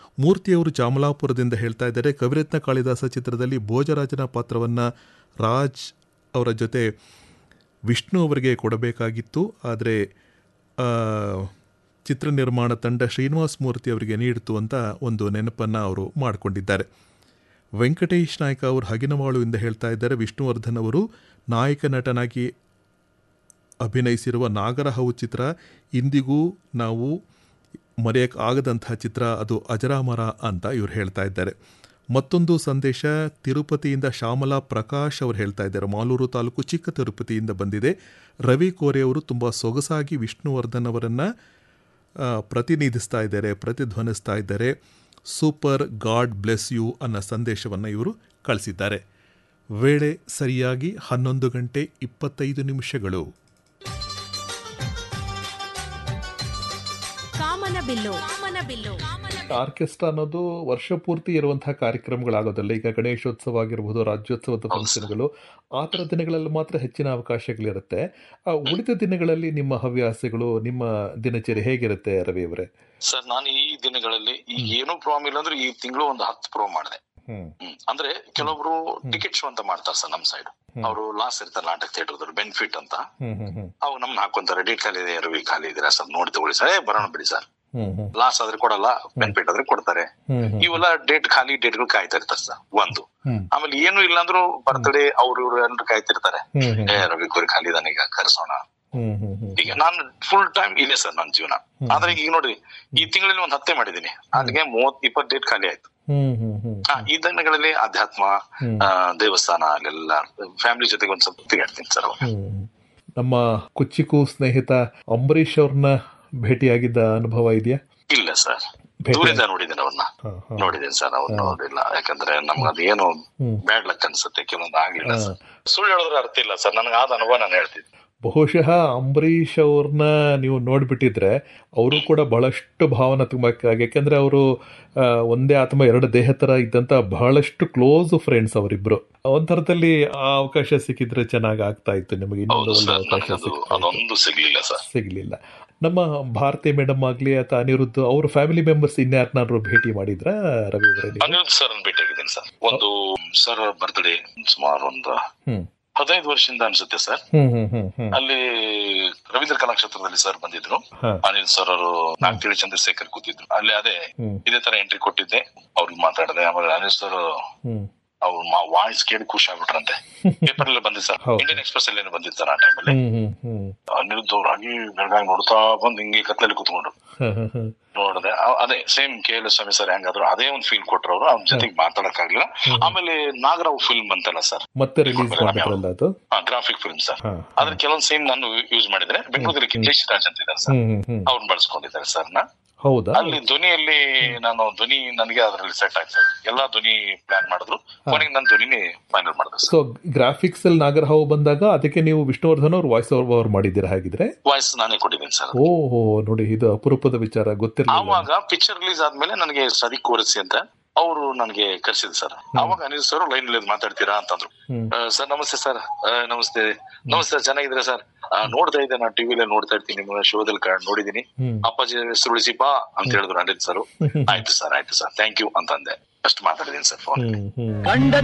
ಮೂರ್ತಿಯವರು ಚಾಮಲಾಪುರದಿಂದ ಹೇಳ್ತಾ ಇದ್ದಾರೆ ಕವಿರತ್ನ ಕಾಳಿದಾಸ ಚಿತ್ರದಲ್ಲಿ ಭೋಜರಾಜನ ಪಾತ್ರವನ್ನು ರಾಜ್ ಅವರ ಜೊತೆ ವಿಷ್ಣು ಅವರಿಗೆ ಕೊಡಬೇಕಾಗಿತ್ತು ಆದರೆ ಆ, ಚಿತ್ರ ನಿರ್ಮಾಣ ತಂಡ ಶ್ರೀನಿವಾಸ್ ಮೂರ್ತಿ ಅವರಿಗೆ ನೀಡಿತು ಅಂತ ಒಂದು ನೆನಪನ್ನು ಅವರು ಮಾಡಿಕೊಂಡಿದ್ದಾರೆ ವೆಂಕಟೇಶ್ ನಾಯ್ಕ ಅವರು ಹಗಿನವಾಳುವಿಂದ ಹೇಳ್ತಾ ಇದ್ದಾರೆ ವಿಷ್ಣುವರ್ಧನ್ ಅವರು ನಾಯಕ ನಟನಾಗಿ ಅಭಿನಯಿಸಿರುವ ನಾಗರಹವು ಚಿತ್ರ ಇಂದಿಗೂ ನಾವು ಮರೆಯೋಕ್ಕಾಗದಂತಹ ಚಿತ್ರ ಅದು ಅಜರಾಮರ ಅಂತ ಇವ್ರು ಹೇಳ್ತಾ ಇದ್ದಾರೆ ಮತ್ತೊಂದು ಸಂದೇಶ ತಿರುಪತಿಯಿಂದ ಶ್ಯಾಮಲಾ ಪ್ರಕಾಶ್ ಅವರು ಹೇಳ್ತಾ ಇದ್ದಾರೆ ಮಾಲೂರು ತಾಲೂಕು ಚಿಕ್ಕ ತಿರುಪತಿಯಿಂದ ಬಂದಿದೆ ರವಿ ಕೋರೆ ಅವರು ತುಂಬ ಸೊಗಸಾಗಿ ವಿಷ್ಣುವರ್ಧನ್ ಅವರನ್ನು ಆ, ಪ್ರತಿನಿಧಿಸ್ತಾ ಇದ್ದಾರೆ ಪ್ರತಿಧ್ವನಿಸ್ತಾ ಇದ್ದಾರೆ ಸೂಪರ್ ಗಾಡ್ ಬ್ಲೆಸ್ ಯು ಅನ್ನೋ ಸಂದೇಶವನ್ನು ಇವರು ಕಳಿಸಿದ್ದಾರೆ ವೇಳೆ ಸರಿಯಾಗಿ ಹನ್ನೊಂದು ಗಂಟೆ ಇಪ್ಪತ್ತೈದು ನಿಮಿಷಗಳು ಕಾಮನ ಬಿಲ್ಲು ಕಾಮನ ಬಿಲ್ಲು ಆರ್ಕೆಸ್ಟ್ರಾ ಅನ್ನೋದು ವರ್ಷ ಪೂರ್ತಿ ಇರುವಂತಹ ಕಾರ್ಯಕ್ರಮಗಳಾಗೋದಲ್ಲ ಈಗ ಗಣೇಶೋತ್ಸವ ಆಗಿರ್ಬೋದು ರಾಜ್ಯೋತ್ಸವದ ಫಂಕ್ಷನ್ಗಳು ಆ ಥರ ದಿನಗಳಲ್ಲಿ ಮಾತ್ರ ಹೆಚ್ಚಿನ ಅವಕಾಶಗಳಿರುತ್ತೆ ಆ ಉಳಿದ ದಿನಗಳಲ್ಲಿ ನಿಮ್ಮ ಹವ್ಯಾಸಗಳು ನಿಮ್ಮ ದಿನಚರಿ ಹೇಗಿರುತ್ತೆ ರವಿ ಅವರೇ ಸರ್ ನಾನು ಈ ದಿನಗಳಲ್ಲಿ ಈಗ ಏನೂ ಪ್ರಾಮ್ ಇಲ್ಲ ಅಂದ್ರೆ ಈ ತಿಂಗಳು ಒಂದು ಹತ್ತು ಪ್ರೋ ಮಾಡಿದೆ ಹ್ಮ್ ಹ್ಮ್. ಅಂದ್ರೆ ಕೆಲವೊಬ್ರು ಟಿಕೆಟ್ ಶೋ ಅಂತ ಮಾಡ್ತಾರೆ ಸರ್ ನಮ್ ಸೈಡ್ ಅವರು ಲಾಸ್ ಇರ್ತಾರೆ ನಾಟಕ ಥಿಯೇಟರ್ ಬೆನಿಫಿಟ್ ಅಂತ ಹ್ಮ್ ಹ್ಮ್ ಹ್ಮ್ ಅವ್ ನಮ್ನ ಹಾಕೊಂತಾರೆ ಡೇಟ್ ಖಾಲಿ ಇದೆ ರವಿ ಖಾಲಿ ಇದೀರಾ ಸರ್ ನೋಡಿ ತಗೊಳ್ಳಿ ಸರ್ ಏ ಬರೋಣ ಬಿಡಿ ಸರ್ ಹ್ಮ್ ಹ್ಮ್ ಲಾಸ್ ಆದ್ರೆ ಕೊಡಲ್ಲ ಬೆನಿಫಿಟ್ ಆದ್ರೆ ಕೊಡ್ತಾರೆ ಹ್ಮ್ ಹ್ಮ್ ಇವೆಲ್ಲ ಡೇಟ್ ಖಾಲಿ ಡೇಟ್ಗಳು ಕಾಯ್ತಾ ಇರ್ತಾರೆ ಸರ್ ಒಂದು ಹ್ಮ್ ಆಮೇಲೆ ಏನು ಇಲ್ಲ ಅಂದ್ರೂ ಬರ್ತಡೇ ಅವ್ರು ಇವ್ರು ಎಲ್ಲರೂ ಕಾಯ್ತಿರ್ತಾರೆ ಹ್ಮ್ ಹ್ಮ್ ಏ ರವಿ ಕೋರಿ ಖಾಲಿ ಇದಾನೆ ಈಗ ಕರೆಸೋಣ ಹ್ಮ್ ಹ್ಮ್ ಹ್ಮ್ ಈಗ ನಾನು ಫುಲ್ ಟೈಮ್ ಇದೆ ಸರ್ ನನ್ನ ಜೀವನ ಆದ್ರೆ ಈಗ ನೋಡ್ರಿ ಈ ತಿಂಗಳಲ್ಲಿ ಒಂದ್ ಹತ್ತೆ ಮಾಡಿದೀನಿ ಅಲ್ಲಿಗೆ ಮೂವತ್ ಇಪ್ಪತ್ ಡೇಟ್ ಖಾಲಿ ಆಯ್ತು ಹ್ಮ್ ಹ್ಮ್ ಹ್ಮ್ ಆ, ಈ ದಿನಗಳಲ್ಲಿ ಅಧ್ಯಾತ್ಮ ಆ, ದೇವಸ್ಥಾನ ಅಲ್ಲೆಲ್ಲ ಫ್ಯಾಮಿಲಿ ಜೊತೆಗೆ ಒಂದ್ ಸ್ವಲ್ಪ ತಿರುಗಾಡ್ತೀನಿ ಸರ್ ಅವಾಗ ಹ್ಮ್. ನಮ್ಮ ಕುಚ್ಚಿಕು ಸ್ನೇಹಿತ ಅಂಬರೀಷ್ ಅವ್ರನ್ನ ಭೇಟಿಯಾಗಿದ್ದ ಅನುಭವ ಇದೆಯಾ ಇಲ್ಲ ಸರ್ ಭೇಟಿ ದೂರಿಂದ ನೋಡಿದ್ದೇನೆ ಅವ್ರನ್ನ ಹಾ, ಹಾ. ನೋಡಿದ್ದೇನೆ ಸರ್ ಅವ್ರು ನೋಡಿಲ್ಲ ಯಾಕಂದ್ರೆ ನಮ್ಗೆ ಅದೇನು ಹ್ಮ್. ಬ್ಯಾಡ್ ಲಕ್ ಅನ್ಸುತ್ತೆ ಕೆಲವೊಂದು ಆಗ್ಲಿಲ್ಲ ಸರ್ ಸುಳ್ಳು ಹೇಳಿದ್ರೆ ಅರ್ಥ ಇಲ್ಲ ಸರ್ ನನಗೆ ಆದ ಅನುಭವ ನಾನು ಹೇಳ್ತಿದ್ದೆ ಬಹುಶಃ ಅಂಬರೀಷ್ ಅವ್ರನ್ನ ನೀವು ನೋಡ್ಬಿಟ್ಟಿದ್ರೆ ಅವರು ಕೂಡ ಬಹಳಷ್ಟು ಭಾವನಾತ್ಮಕ ಯಾಕೆಂದ್ರೆ ಅವರು ಒಂದೇ ಆತ್ಮ ಎರಡು ದೇಹ ತರ ಇದ್ದಂತ ಬಹಳಷ್ಟು ಕ್ಲೋಸ್ ಫ್ರೆಂಡ್ಸ್ ಅವರಿಬ್ರು ಒಂಥರದಲ್ಲಿ ಆ ಅವಕಾಶ ಸಿಕ್ಕಿದ್ರೆ ಚೆನ್ನಾಗಿ ಆಗ್ತಾ ಇತ್ತು ನಿಮಗೆ ಇನ್ನೊಂದು ಹೌದು ಒಳ್ಳೆ ಸರ್ ಅವಕಾಶ ನನಗದು ಸಿಗ್ತಾ ಇತ್ತು. ಅದೊಂದು ಸಿಗ್ಲಿಲ್ಲ ಸರ್ ಸಿಗ್ಲಿಲ್ಲ ನಮ್ಮ ಭಾರತಿ ಮೇಡಮ್ ಆಗ್ಲಿ ಅಥವಾ ಅನಿರುದ್ಧ ಅವ್ರ ಫ್ಯಾಮಿಲಿ ಮೆಂಬರ್ಸ್ ಇನ್ಯಾರನ್ನಾದ್ರು ಭೇಟಿ ಮಾಡಿದ್ರ ರವಿ ಅವರೇ ನೀವು? ಅನಿರುದ್ಧ ಸರ್ ಭೇಟಿಯಾಗಿದ್ದೀನಿ ಸರ್ ಒಂದು ಸರ್ ಬರ್ತ್ಡೇ ಸುಮಾರು ಒಂದು ಹ್ಮ್ ಹದಿನೈದು ವರ್ಷದಿಂದ ಅನ್ಸುತ್ತೆ ಸರ್ ಹ್ಮ್ ಹ್ಮ್ ಹ್ಮ್ ಹ್ಮ್ ಅಲ್ಲಿ ರವೀಂದ್ರ ಕಲಾಕ್ಷೇತ್ರದಲ್ಲಿ ಸರ್ ಬಂದಿದ್ರು ಹಾ. ಅನಿಲ್ ಸರ್ ಅವರು ನಾಗ್ತಿಳಿ ಚಂದ್ರಶೇಖರ್ ಕೂತಿದ್ರು ಅಲ್ಲಿ ಅದೇ ಹ್ಮ್ ಇದೇ ತರ ಎಂಟ್ರಿ ಕೊಟ್ಟಿದ್ದೆ ಅವ್ರಿಗೆ ಮಾತಾಡಿದೆ ಆಮೇಲೆ ಅನಿಲ್ ಸರ್ ಹ್ಮ್ ಅವ್ರ ವಾಯ್ಸ್ ಕೇಳಿ ಖುಷಿ ಆಗ್ಬಿಟ್ರಂತೆ ಪೇಪರ್ ಅಲ್ಲಿ ಬಂದಿದೆ ಸರ್ ಹೌದು. ಇಂಡಿಯನ್ ಎಕ್ಸ್ಪ್ರೆಸ್ ಅಲ್ಲಿ ಏನೋ ಬಂದಿತ್ತು ಸರ್ ಆ ಟೈಮಲ್ಲಿ ಹ್ಮ್ ಹ್ಮ್ ಹ್ಮ್ ಅನಿರುದ್ಧ ಅವ್ರು ಹಾಗೆ ಬೆಳಗಾಗಿ ನೋಡ್ತಾ ಬಂದು ಹಿಂಗೆ ಕತ್ಲಲ್ಲಿ ಕೂತ್ಕೊಂಡ್ರು ಹ, ಹ, ಹ. ನೋಡಿದೆ ಅ- ಅದೇ same K L Swamy sir ಹೆಂಗಾದ್ರು ಅದೇ ಒಂದು ಫೀಲ್ ಕೊಟ್ರು ಅವ್ರು ಅವ್ರ ಜೊತೆಗೆ ಮಾತಾಡಕ್ ಆಗ್ಲಿಲ್ಲ ಆಮೇಲೆ ನಾಗರಾವ್ ಫಿಲ್ಮ್ ಬಂತಲ್ಲ ಸರ್ ಮತ್ತೆ ರಿಲೀಸ್ ಮಾಡಿದ್ರಲ್ಲ ಅದು ಗ್ರಾಫಿಕ್ ಫಿಲ್ಮ್ ಸರ್ ಹಾ, ಅದ್ರ ಕೆಲವೊಂದು ಸೇಮ್ ನಾನು ಯೂಸ್ ಮಾಡಿದ್ರೆ ಬೆಂಗಳೂರಲ್ಲಿ ಕಿಂತೇಶ್ ರಾಜ್ ಅಂತ ಇದ್ದಾರೆ ಸರ್ ಹ್ಮ್ ಹ್ಮ್ ಹ್ಮ್ ಅವ್ರನ್ನ ಬಳಸ್ಕೊಂಡಿದ್ದಾರೆ ಸರ್ ನಾ ಹೌದಾ ಅಲ್ಲಿ ಧ್ವನಿಯಲ್ಲಿ ನಾನು ಧ್ವನಿ ನನಗೆ ಅದ್ರಲ್ಲಿ ಸೆಟ್ ಆಯ್ತು ಸರ್ ಎಲ್ಲಾ ಧ್ವನಿ ಪ್ಲಾನ್ ಮಾಡಿದ್ರು ಕೊನೆಗೆ ನನ್ನ ಧ್ವನಿನೇ ಫೈನಲ್ ಮಾಡಿದ್ರು ಸರ್ ಸೊ ಗ್ರಾಫಿಕ್ಸ್ ಅಲ್ಲಿ ನಾಗರಹಾವು ಬಂದಾಗ ಅದಕ್ಕೆ ನೀವು ವಿಷ್ಣುವರ್ಧನ್ ಅವ್ರ ವಾಯ್ಸ್ ಓವರ್ ಮಾಡಿದ್ದೀರಾ ಹಾಗಿದ್ರೆ ವಾಯ್ಸ್ ನಾನೇ ಕೊಟ್ಟಿದ್ದೀನಿ ಸರ್ ಓಹೋ ನೋಡಿ ಇದು ಅಪರೂಪದ ವಿಚಾರ ಗೊತ್ತಿರಲಿಲ್ಲ ಆವಾಗ ಪಿಕ್ಚರ್ ರಿಲೀಸ್ ಆದ್ಮೇಲೆ ನನಗೆ ಸದಿ ಕೋರಿಸಿ ಅಂತ ಅವರು ನನಗೆ ಕರ್ಸಿದ್ರು ಸರ್ ಅವಾಗ ಅನಿಲ್ ಸರ್ ಲೈನ್ ಅಲ್ಲಿ ಮಾತಾಡ್ತೀರಾ ಅಂತಂದ್ರು ಹ್ಮ್. ಆ, ಸರ್ ನಮಸ್ತೆ ಸರ್ ಆ, ನಮಸ್ತೆ ನಮಸ್ತೆ ಚೆನ್ನಾಗಿದ್ರೆ ಸರ್ ಆ, ನೋಡ್ತಾ ಇದ್ದೆ ನಾನು ಟಿವಿಲಿ ನೋಡ್ತಾ ಇರ್ತೀನಿ ನಿಮ್ಮ ಶೋದಲ್ಲಿ ಕ- ನೋಡಿದೀನಿ ಹ್ಮ್. ಅಪ್ಪಾಜಿ ಹೆಸರು ಉಳಿಸಿಪಾ ಅಂತ ಹೇಳಿದ್ರು ಅನಿಲ್ ಸರ್ ಆಯ್ತು ಸರ್ ಆಯ್ತು ಸರ್ ಥ್ಯಾಂಕ್ ಯು ಅಂತಂದೆ ಅಷ್ಟು ಮಾತಾಡಿದೀನಿ ಸರ್ ಫೋನ್ ಹ್ಮ್ ಹ್ಮ್